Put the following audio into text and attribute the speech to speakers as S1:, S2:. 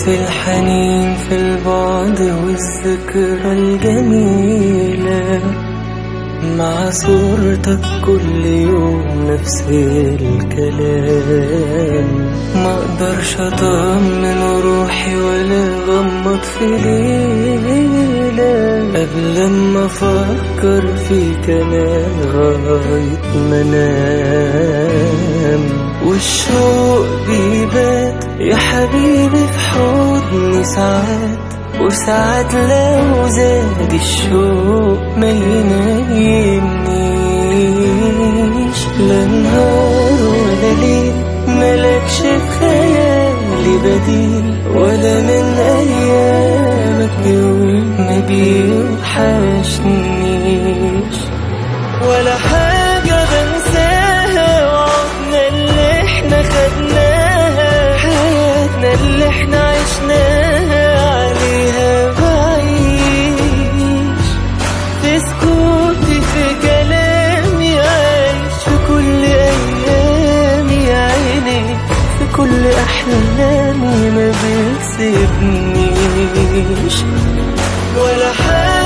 S1: في الحنين في البعد والذكرى الجميلة مع صورتك كل يوم نفس الكلام ما اقدرش اطمن روحي ولا اغمض في ليلة قبل ما افكر فيك انا لغاية ما انام والشوق بيبات يا حبيبي في حضني ساعات وساعات لو زاد الشوق ما ينيمنيش لا نهار ولا ليل ملكش في خيالي بديل ولا من ايامك يوم ما بيوحشنيش ولا حاجة بنساها وعدنا اللي احنا خدناها حياتنا اللي احنا عشناها عليها بعيش في سكوتي في كلامي عايش في كل ايامي عيني في كل احلامي ما بيسيبنيش ولا حاجة